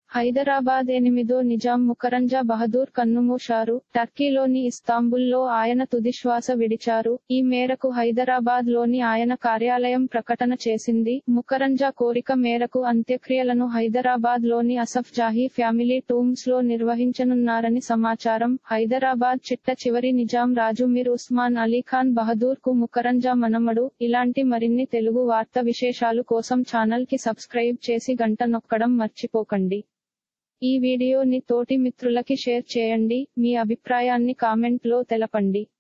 హైదరాబాద్ ఎనిమిదో నిజాం ముకరంజా బహదూర్ కన్నుమూశారు టర్కీలోని ఇస్తాంబుల్లో ఆయన తుదిశ్వాస విడిచారు ఈ మేరకు హైదరాబాద్ లోని ఆయన కార్యాలయం ప్రకటన చేసింది ముకరంజా కోరిక మేరకు అంత్యక్రియలను హైదరాబాద్ లోని అసఫ్ జాహీ ఫ్యామిలీ టూమ్స్ లో నిర్వహించనున్నారని సమాచారం హైదరాబాద్ చిట్ట చివరి నిజాం రాజు మీర్ ఉస్మాన్ అలీ ఖాన్ బహదూర్ కు ముకరంజా మనమడు ఇలాంటి మరిన్ని తెలుగు వార్త విశేషాలు కోసం ఛానల్ కి సబ్స్క్రైబ్ చేసి గంట నొక్కడం మర్చిపోకండి ఈ వీడియోని తోటి మిత్రులకి షేర్ చేయండి మీ అభిప్రాయాన్ని కామెంట్ లో తెలపండి